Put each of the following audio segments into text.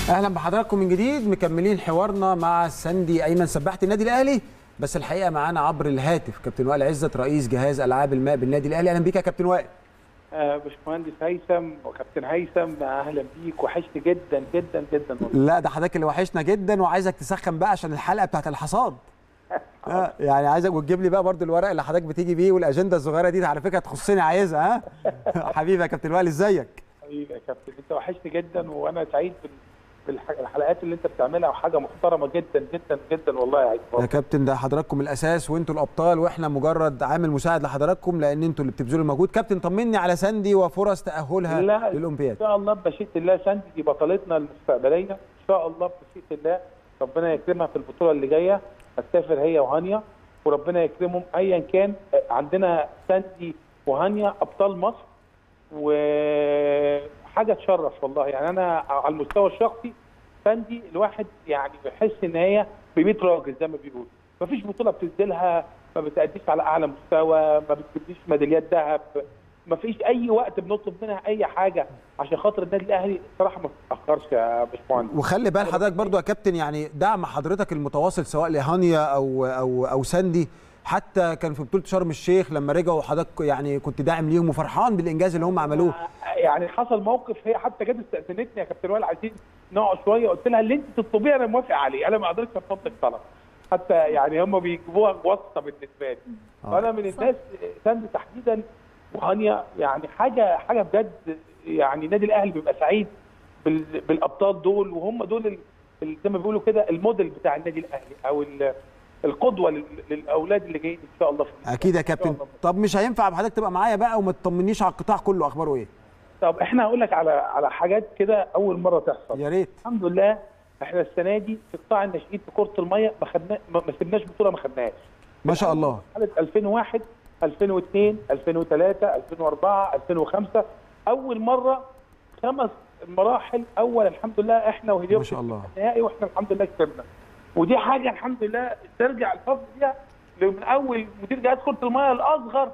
اهلا بحضراتكم من جديد مكملين حوارنا مع ساندي ايمن سباحه النادي الاهلي بس الحقيقه معانا عبر الهاتف كابتن وائل عزت رئيس جهاز العاب الماء بالنادي الاهلي اهلا بيك يا كابتن وائل آه باشمهندس هيثم وكابتن هيثم اهلا بيك وحشت جدا جدا جدا والله لا ده حضرتك اللي وحشنا جدا وعايزك تسخن بقى عشان الحلقه بتاعت الحصاد آه يعني عايزك وتجيب لي بقى برضو الورق اللي حضرتك بتيجي بيه والاجنده الصغيره دي على فكره تخصني عايزها ها حبيبي يا كابتن وائل ازيك حبيبي يا كابتن انت وحشت جدا وانا سعيد بالحلقات اللي انت بتعملها وحاجه محترمه جدا جدا جدا والله يا عيد يا كابتن ده حضراتكم الاساس وانتوا الابطال واحنا مجرد عامل مساعد لحضراتكم لان انتوا اللي بتبذلوا المجهود كابتن طمني على ساندي وفرص تاهلها لا للاولمبياد ان شاء الله بمشيئه الله ساندي دي بطلتنا المستقبليه ان شاء الله بمشيئه الله ربنا يكرمها في البطوله اللي جايه هتسافر هي وهانيا وربنا يكرمهم ايا كان عندنا ساندي وهانيا ابطال مصر وحاجه تشرف والله يعني انا على المستوى الشخصي ساندي الواحد يعني بيحس ان هي ب 100 راجل زي ما بيقولوا مفيش بطوله بتنزلها ما بتأديش على اعلى مستوى ما بتجيبليش ميداليات ذهب ما فيش اي وقت بنطلب منها اي حاجه عشان خاطر النادي الاهلي الصراحه ما بتتاخرش يا باشمهندس وخلي بال حضرتك برضو يا كابتن يعني دعم حضرتك المتواصل سواء لهانيا او او او ساندي حتى كان في بطوله شرم الشيخ لما رجعوا حضرتك يعني كنت داعم ليهم وفرحان بالانجاز اللي هم عملوه يعني حصل موقف هي حتى جت استاذنتني يا كابتن وائل عايزين نقعد شويه قلت لها اللي انت تطلبيه انا موافق عليه انا ما اقدرش ارفض لك طلب حتى يعني هم بيجيبوها واسطه بالنسبه لي فانا من الناس ساندي تحديدا وهانيا يعني حاجه حاجه بجد يعني النادي الاهلي بيبقى سعيد بالابطال دول وهم دول زي ما بيقولوا كده الموديل بتاع النادي الاهلي او القدوه للاولاد اللي جايين ان شاء الله في اكيد يا كابتن طب مش هينفع حضرتك تبقى معايا بقى وما تطمنيش على القطاع كله اخباره ايه طب احنا هقول لك على على حاجات كده اول مره تحصل يا ريت الحمد لله احنا السنه دي في قطاع الناشئين في كره الميه ما خدنا ما سيبناش بطوله ما خدناش ما شاء الله حاله 2001 2002 2003 2004 2005 اول مره خمس مراحل اول الحمد لله احنا وهديه ما شاء الله النهائي واحنا الحمد لله كسبنا ودي حاجه الحمد لله ترجع الفضل فيها من اول مدير جهاز كره الميه الاصغر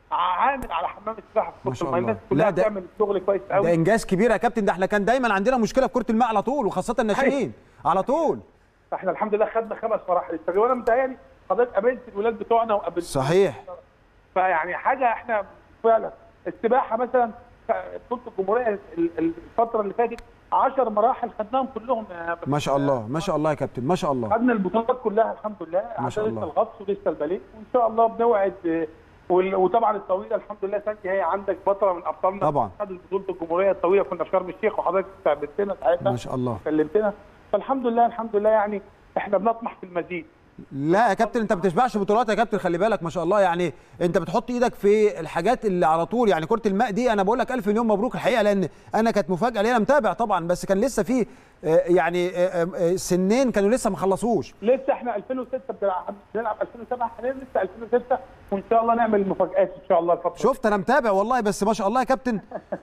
عامل على حمام السباحه في كره الميه الناس كلها بتعمل شغل كويس قوي ده انجاز كبير يا كابتن ده احنا كان دايما عندنا مشكله في كره الماء على طول وخاصه الناشئين على طول فاحنا الحمد لله خدنا خمس مراحل السنه وانا متهيألي حضرتك قابلت الولاد بتوعنا وقابلت صحيح فيعني حاجه احنا فعلا السباحه مثلا بطوله الجمهوريه الفتره اللي فاتت 10 مراحل خدناهم كلهم ما شاء الله ما شاء الله يا كابتن ما شاء الله خدنا البطولات كلها الحمد لله ما شاء الله لسه الغطس ولسه الباليه وان شاء الله بنوعد وطبعا الطويله الحمد لله سانتي هي عندك بطله من ابطالنا طبعا خدت بطوله الجمهوريه الطويله كنا في شرم الشيخ وحضرتك استقبلتنا ساعتها ما شاء الله كلمتنا فالحمد لله الحمد لله يعني احنا بنطمح في المزيد لا يا كابتن انت ما بتشبعش بطولات يا كابتن خلي بالك ما شاء الله يعني انت بتحط ايدك في الحاجات اللي على طول يعني كره الماء دي انا بقول لك الف مليون مبروك الحقيقه لان انا كانت مفاجاه لي انا متابع طبعا بس كان لسه في يعني سنين كانوا لسه ما خلصوش لسه احنا 2006 بنلعب 2007 حاليا لسه 2006 وان شاء الله نعمل مفاجات ان شاء الله الفتره شفت انا متابع والله بس ما شاء الله يا كابتن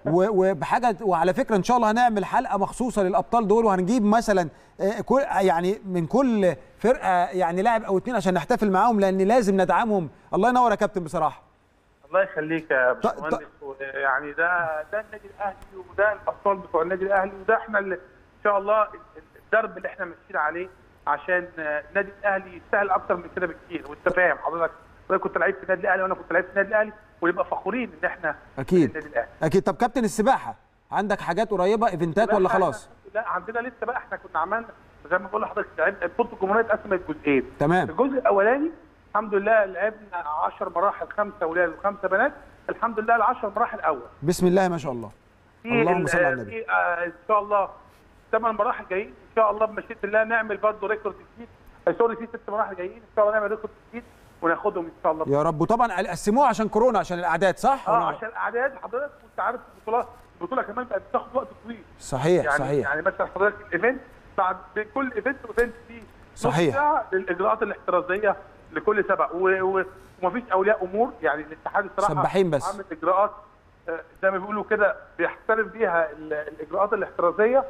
وبحاجه وعلى فكره ان شاء الله هنعمل حلقه مخصوصه للابطال دول وهنجيب مثلا كل يعني من كل فرقه يعني لاعب او اثنين عشان نحتفل معاهم لان لازم ندعمهم الله ينور يا كابتن بصراحه الله يخليك يا باشمهندس يعني ده ده النادي الاهلي وده الابطال بتوع النادي الاهلي وده احنا اللي ان شاء الله الدرب اللي احنا ماشيين عليه عشان النادي الاهلي يستاهل اكتر من كده بكتير وانت فاهم حضرتك حضرتك كنت لعيب في النادي الاهلي وانا كنت لعيب في النادي الاهلي ونبقى فخورين ان احنا اكيد النادي الاهلي اكيد طب كابتن السباحه عندك حاجات قريبه ايفنتات ولا خلاص؟ لا عندنا لسه بقى احنا كنا عملنا زي ما بقول لحضرتك لعبنا بطوله الجمهوريه اتقسمت جزئين تمام الجزء الاولاني الحمد لله لعبنا 10 مراحل خمسه اولاد وخمسه بنات الحمد لله ال 10 مراحل اول بسم الله ما شاء الله اللهم صل على النبي آه ان شاء الله ثمان مراحل جايين ان شاء الله بمشيئه الله نعمل برضه ريكورد جديد سوري في ست مراحل جايين ان شاء الله نعمل ريكورد جديد وناخدهم ان شاء الله يا رب وطبعا قسموها عشان كورونا عشان الاعداد صح؟ اه عشان الاعداد حضرتك وانت عارف البطولات البطوله كمان بقت بتاخد وقت طويل صحيح يعني صحيح يعني مثلا حضرتك الايفنت بعد بين كل ايفنت وايفنت فيه صحيح ساعه للاجراءات الاحترازيه لكل سبق ومفيش اولياء امور يعني الاتحاد الصراحه سباحين بس عامل اجراءات زي ما بيقولوا كده بيحترم بيها الاجراءات الاحترازيه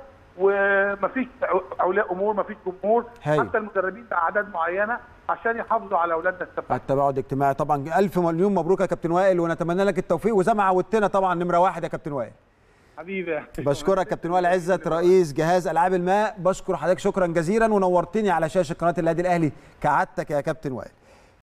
ومفيش اولياء امور مفيش جمهور هاي. حتى المدربين باعداد معينه عشان يحافظوا على اولادنا السباحه التباعد الاجتماعي طبعا الف مليون مبروك يا كابتن وائل ونتمنى لك التوفيق وزي ما عودتنا طبعا نمره واحد يا كابتن وائل حبيبي بشكرك كابتن وائل عزت رئيس جهاز العاب الماء بشكر حضرتك شكرا جزيلا ونورتني على شاشه قناه النادي الاهلي كعادتك يا كابتن وائل